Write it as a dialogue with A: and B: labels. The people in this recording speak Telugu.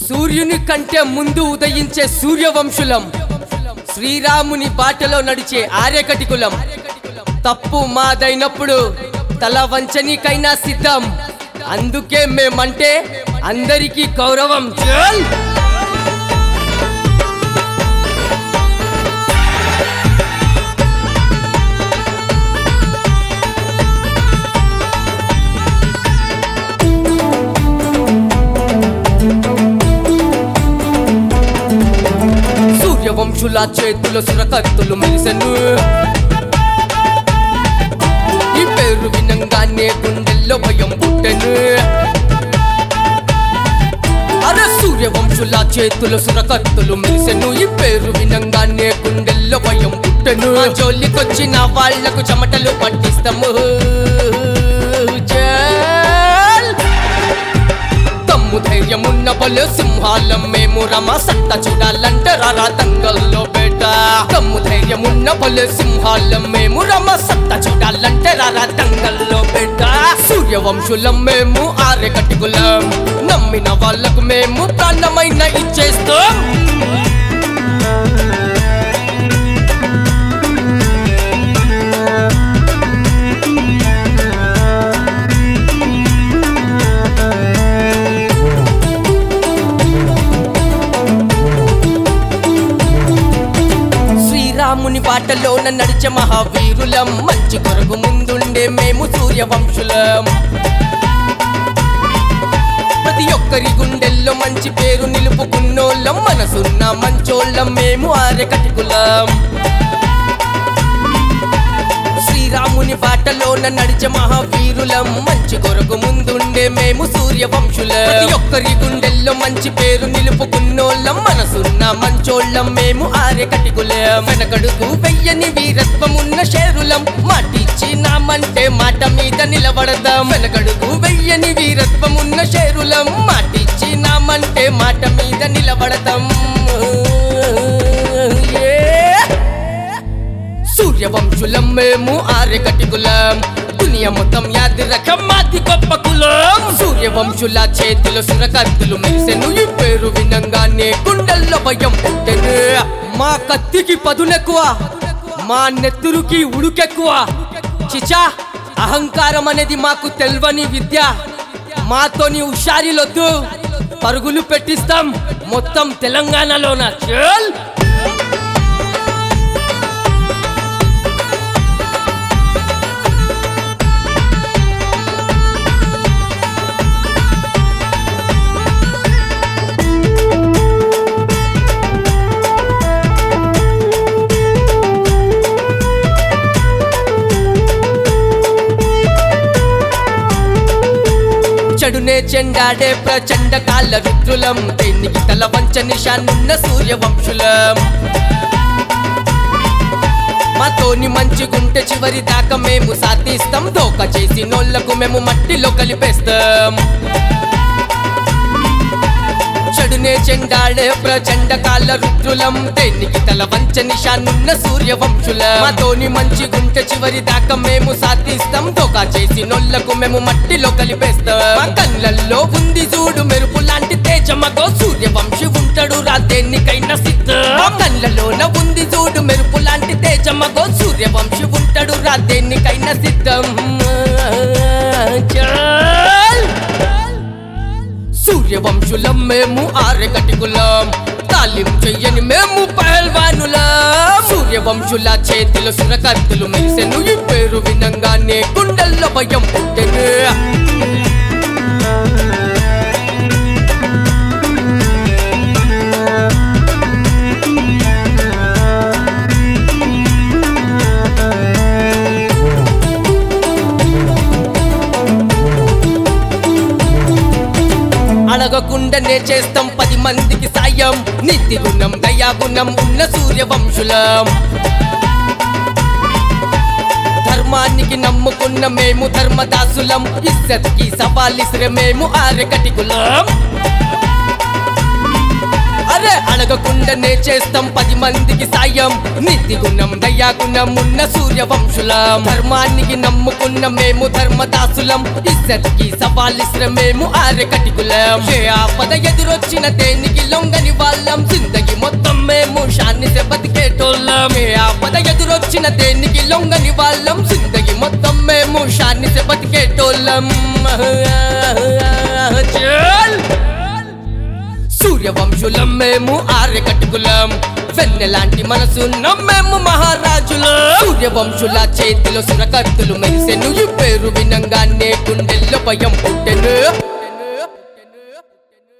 A: సూర్యుని కంటే ముందు ఉదయించే సూర్యవంశులం శ్రీరాముని బాటలో నడిచే ఆర్యకటికులం తప్పు మాదైనప్పుడు తల వంచనీకైనా సిద్ధం అందుకే మేమంటే అందరికీ గౌరవం చల్ సూర్యవంశుల చేతుల సురకత్తులు మెలిసెను ఈ పేరు వినంగానే గుండెల్లో భయం పుట్టెను అరే సూర్యవంశుల చేతుల సురకత్తులు మెలిసెను ఈ పేరు వినంగానే గుండెల్లో భయం పుట్టెను ఆ జోలికొచ్చిన వాళ్లకు చెమటలు పట్టిస్తాము జల్. తమ్ము ధైర్యమున్న బలు సింహాలం మేము రమ సట్ట చూడాలంటే రారా దంగల్లో బేట తమ్ము ధైర్యమున్న బలు సింహాలం మేము రమ సట్ట చూడాలంటే రారా దంగల్లో బేట సూర్యవంశులం మేము ఆర్యకటికులం నమ్మిన వాళ్ళకు మేము ప్రాణమైన ఇచ్చేస్తాం శ్రీరాముని బాటలోన నడిచే మహావీరులం మంచి కొరకు ముందుండే మేము సూర్యవంశులం ప్రతి ఒక్కరి గుండెల్లో మంచి పేరు నిలుపుకున్నోళ్ళం మనసున్న మంచోళ్ళం మేము ఆర్యకటికులం శ్రీరాముని బాటలోన నడిచే మహావీరులం మంచి కొరకు ముందుండే మేము సూర్యవంశులం ప్రతి ఒక్కరి గుండెల్లో మంచి పేరు నిలుపుకున్నోళ్ళం మనసున్న మంచోళ్ళం మేము ఆర్యకటికులం వెనకడుగు వెయ్యని వీరత్వమున్న శేరులం మాటిచ్చి నామంటే మాట మీద నిలబడదాం వెనకడుగు వెయ్యని వీరత్వమున్న శేరులం మాటిచ్చి నామంటే మాట మీద నిలబడదాం Yeah! సూర్యవంశులం మేము ఆర్యకటికులం దునియా మొత్తం యాది రకం మాది గొప్ప కులం సూర్యవంశుల చేతిలో సురకత్తులు మెరిసెను ఈ పేరు వినంగానే గుండెల్లో భయం పుట్టెను మా కత్తికి పదునెక్కువ మా నెత్తురుకి ఉడుకెక్కువ చిచా అహంకారం అనేది మాకు తెల్వని విద్య మాతోని హుషారిలొద్దు పరుగులు పెట్టిస్తాం మొత్తం తెలంగాణలోన చల్ చెడునే చెండాడే ప్రచండ కాల విద్రులం దేనికి తల వంచ నిషానున్న సూర్యవంశులం మాతోని మంచిగుంటే చివరి దాకా మేము సాధిస్తాం దోక చేసి నోళ్లకు మేము మట్టిలో కలిపేస్తాం చెడునే చెండాడే ప్రచండ కాల రుద్రులం దేనికి తల వంచ నిషానున్న సూర్యవంశులం మాతోని మంచిగుంటే చివరి దాకా మేము సాధిస్తాం దోకా చేసి నొల్లకు మేము మట్టిలో కలిపేస్తాం మా కళ్ళల్లో ఉంది చూడు మెరుపు లాంటి తేజమగో సూర్యవంశి ఉంటాడు రా దేనికైనా సిద్ధం మా కళ్ళలోన ఉంది చూడు మెరుపు లాంటి తేజమగో సూర్యవంశి ఉంటాడు రా దేనికైనా సిద్ధం చల్ సూర్యవంశులం మేము ఆర్యకటికులం తాలిం చెయ్యని మేము పహల్వానులం సూర్యవంశుల చేతిలో సురకత్తులు మెరిసెను ఈ పేరు వినంగానే గుండెల్లో భయం పుట్టెను అడగకుండానే చేస్తాం పది మందికి సాయం నీతి గుణం దయాగుణం ఉన్న సూర్యవంశులం ధర్మానికి నమ్ముకున్న మేము ధర్మదాసులం ఇస్సత్కి సవాలిసిరే మేము ఆర్యకటికులం అరే అడగకుండానే చేస్తాం పది మందికి సాయం నీతి గుణం దయాగుణం ఉన్న సూర్య వంశులం ధర్మానికి నమ్ముకున్న మేము ధర్మదాసులం ఇజ్జత్కి సవాలిసిన మేము ఆర్య కటికులం ఏ ఆపద ఎదురొచ్చిన దేనికి లొంగని వాళ్ళం జిందగి మొత్తం మేము శాన్ని బతికేటోళ్ళం ఏ ఆపద ఎదురొచ్చిన దేనికి లొంగని వాళ్ళం జిందగి మొత్తం మేము శాన్ని బతికేటోళ్ళం చల్! సూర్యవంశులం మేము ఆర్య కట్టుకులం వెన్నెలాంటి మనసున్న మేము మహారాజులం సూర్యవంశుల చేతిలో సురకత్తులు మెరిసెను ఈ పేరు వినంగానే గుండెల్లో భయం పుట్టెను